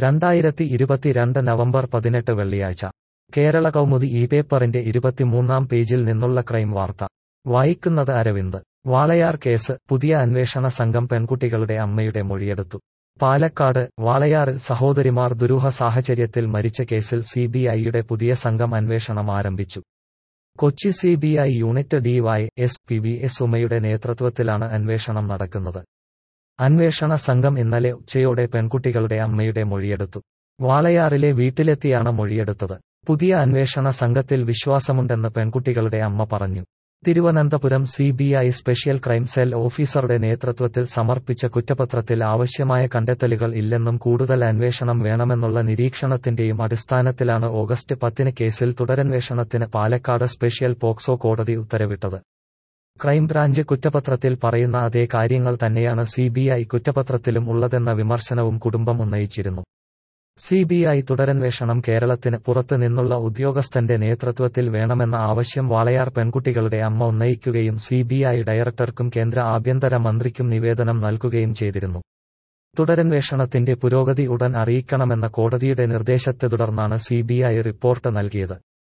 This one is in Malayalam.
രണ്ടായിരത്തി ഇരുപത്തിരണ്ട് നവംബർ പതിനെട്ട് വെള്ളിയാഴ്ച കേരള കൗമുദി ഈ പേപ്പറിന്റെ ഇരുപത്തിമൂന്നാം പേജിൽ നിന്നുള്ള ക്രൈം വാർത്ത വായിക്കുന്നത് അരവിന്ദ് വാളയാർ കേസ് പുതിയ അന്വേഷണ സംഘം പെൺകുട്ടികളുടെ അമ്മയുടെ മൊഴിയെടുത്തു പാലക്കാട് വാളയാറിൽ സഹോദരിമാർ ദുരൂഹ സാഹചര്യത്തിൽ മരിച്ച കേസിൽ സിബിഐയുടെ പുതിയ സംഘം അന്വേഷണം ആരംഭിച്ചു Kochi CBI unit Dy S P V S ഉമയുടെ നേതൃത്വത്തിലാണ് അന്വേഷണം നടക്കുന്നത് അന്വേഷണ സംഘം ഇന്നലെ ഉച്ചയോടെ പെൺകുട്ടികളുടെ അമ്മയുടെ മൊഴിയെടുത്തു വാളയാറിലെ വീട്ടിലെത്തിയാണ് മൊഴിയെടുത്തത് പുതിയ അന്വേഷണ സംഘത്തിൽ വിശ്വാസമുണ്ടെന്ന് പെൺകുട്ടികളുടെ അമ്മ പറഞ്ഞു Thiruvananthapuram CBI special crime cell ഓഫീസറുടെ നേതൃത്വത്തിൽ സമർപ്പിച്ച കുറ്റപത്രത്തിൽ ആവശ്യമായ കണ്ടെത്തലുകൾ ഇല്ലെന്നും കൂടുതൽ അന്വേഷണം വേണമെന്നുള്ള നിരീക്ഷണത്തിന്റെയും അടിസ്ഥാനത്തിലാണ് ഓഗസ്റ്റ് പത്തിന് കേസിൽ തുടരന്വേഷണത്തിന് പാലക്കാട് സ്പെഷ്യൽ പോക്സോ കോടതി ഉത്തരവിട്ടത് ക്രൈംബ്രാഞ്ച് കുറ്റപത്രത്തിൽ പറയുന്ന അതേ കാര്യങ്ങൾ തന്നെയാണ് സിബിഐ കുറ്റപത്രത്തിലും ഉള്ളതെന്ന വിമർശനവും കുടുംബം ഉന്നയിച്ചിരുന്നു സിബിഐ തുടരന്വേഷണം കേരളത്തിന് പുറത്തു നിന്നുള്ള ഉദ്യോഗസ്ഥന്റെ നേതൃത്വത്തിൽ വേണമെന്ന ആവശ്യം വാളയാർ പെൺകുട്ടികളുടെ അമ്മ ഉന്നയിക്കുകയും സിബിഐ ഡയറക്ടർക്കും കേന്ദ്ര ആഭ്യന്തര മന്ത്രിക്കും നിവേദനം നൽകുകയും ചെയ്തിരുന്നു തുടരന്വേഷണത്തിന്റെ പുരോഗതി ഉടൻ അറിയിക്കണമെന്ന കോടതിയുടെ നിർദ്ദേശത്തെ തുടർന്നാണ് സിബിഐ റിപ്പോർട്ട് നൽകിയത്